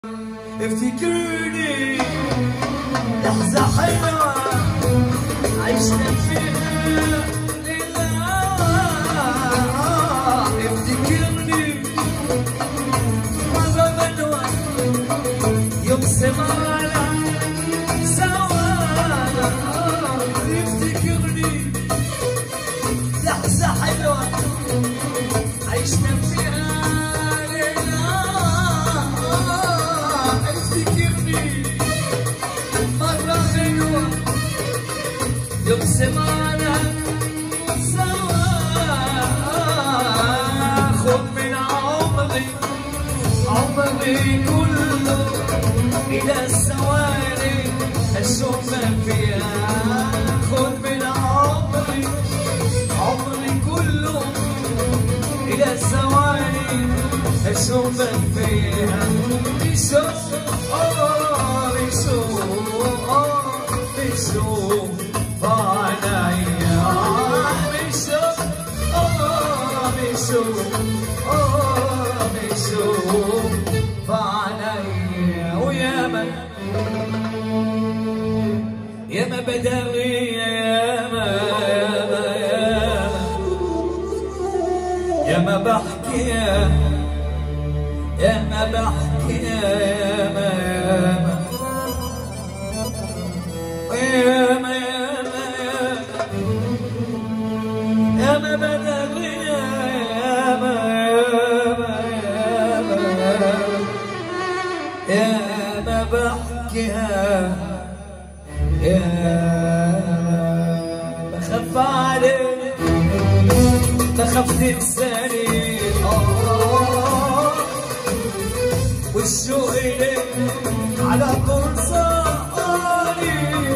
افتكرني لحظة حلوة عشنا فيها لله افتكرني مرة بنوى يوم سمعنا سوا افتكرني لحظة حلوة عشنا فيها لله افتكرني مرة حلوة يوم سمعنا سوا خذ من عمري عمري كله إلى الثواني أشوفك فيها خذ من عمري عمري كله إلى الثواني أشوفك فيها بشوف آه بشوف آه بشوف عليا بشوف آه بشوف آه بشوف عليا ويا من يا ما بدوي يا ما يا ما يا ما يا ما بحكي يا يا ما بحكي يا ما يا ما يا ما يا ما يا ما بدوي يا ما يا ما يا ما يا ما بحكيها يا بخاف عليك بخاف تنساني آه. والشوق إليك على طول سقاني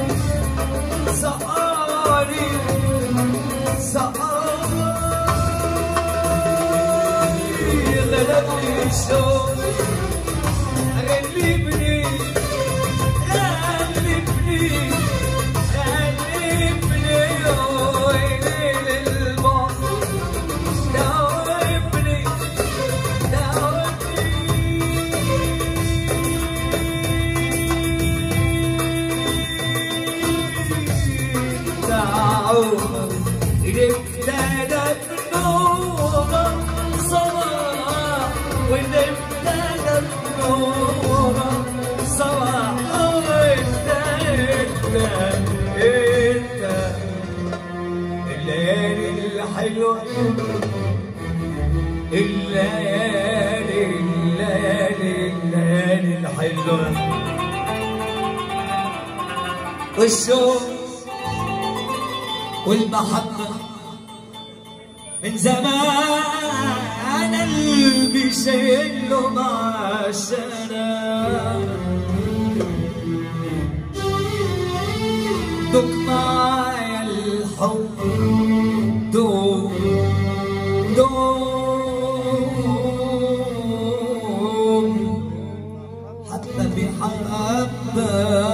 سقاني سقاني غلبني الشوق غلبني غلبني غلبني ويلي البحر دوبني دوبني تعود ابتدت نور صباح وابتدت نور صباح وانت انت انت الليالي الحلوة الليالي الليالي الليالي الحلوة والشوق والمحبة من زمان قلبي شايله مع الشراب دوق معايا الحب دوق دوق حتى بحبة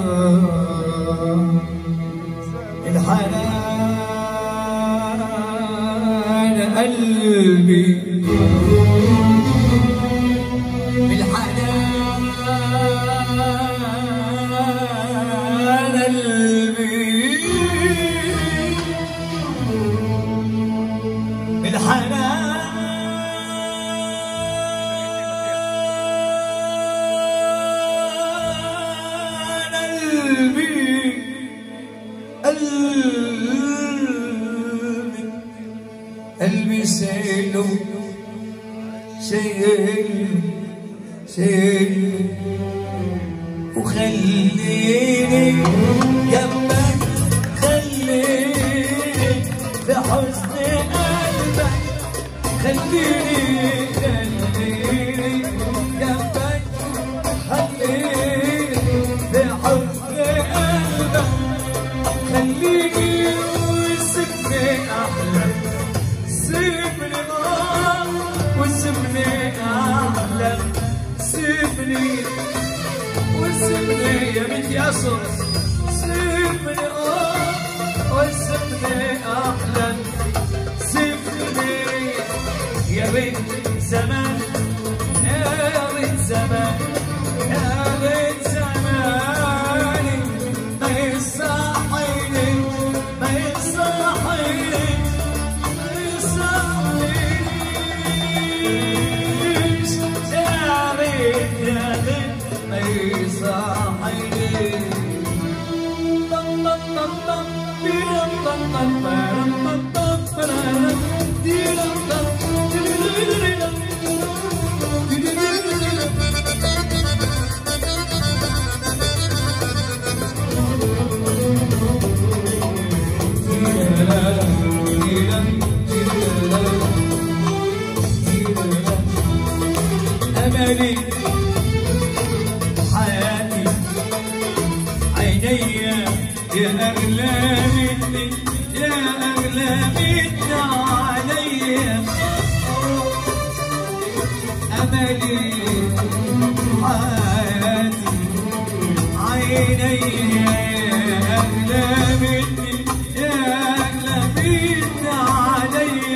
الحنان قلبي بالحنان قلبي بالحنان قلبي قلبي قلبي سيله شيل شيل وخليني جنبك خليني في حزن قلبك خليني خليني جنبك خليني في حزن قلبك خليني وسيبني احلم سيبني اه وسيبني احلم سيبني وسيبني يا بنت ياسر سيبني اه وسيبني احلم سيبني يا بنت زمان يا بنت زمان صاحيني طم طم طم طم بيرم طم طم بيرم طم طم بيرم ديرم طم ديرم أملي حياتي عيني يا أغلى مني يا أغلى مني علي أملي حياتي عيني يا أغلى مني يا أغلى مني علي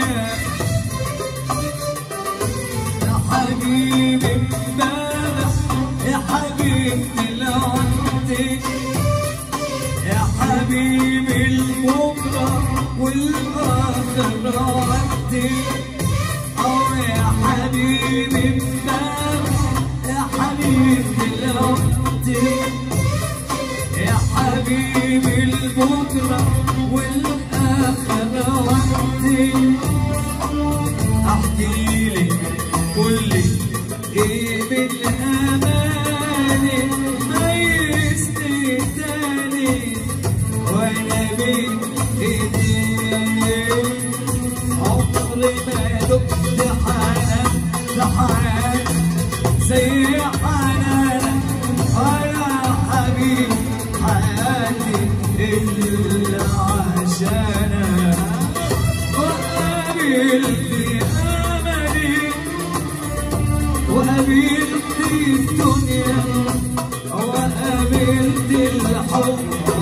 يا حبيبي امبارح يا حبيبتي لو عندك يا حبيبي البكرة والآخر عندك أو يا حبيبي امبارح يا حبيبتي لو عندك يا حبيبي البكرة والآخر عندك احكي لي قول لي ايه بالاماني ما يستهتاني وانا بين ايديك عمري ما دقت حنان لحنان زي حنانك ولا حبيب حياتي الا عشانك وقابلت املي وقابلت الدنيا وقابلت الحب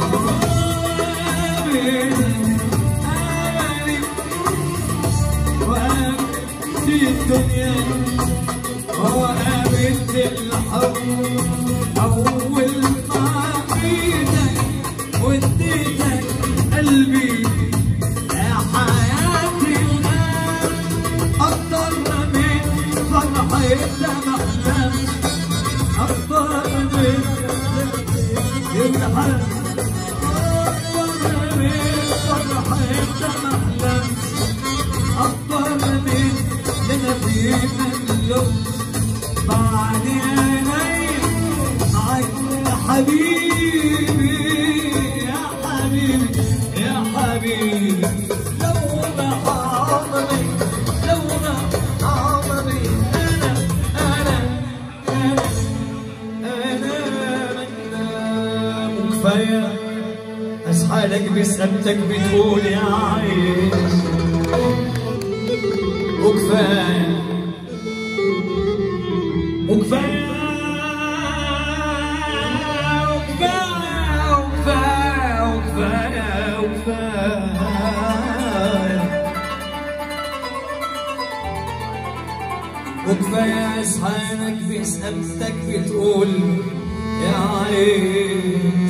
وقابلت املي وقابلت الدنيا وقابلت الحب اول ما عطيتك واديتك قلبي يا حياتي الآن أكتر من فرحة محلم أكتر من الحلم أكتر من فرحة محلم أكتر من لنا في اللون بعد عيني عين حبيبي يا حبيبي يا حبيبي لو ما عمري لو ما عمري انا انا انا انا وكفايه اصحى لك بسألتك بتقول يا عين وكفايه وكفايه وكفايه وكفايه وكفايه وكفايه وكفايه اصحانك بسألتك بتقول يا عين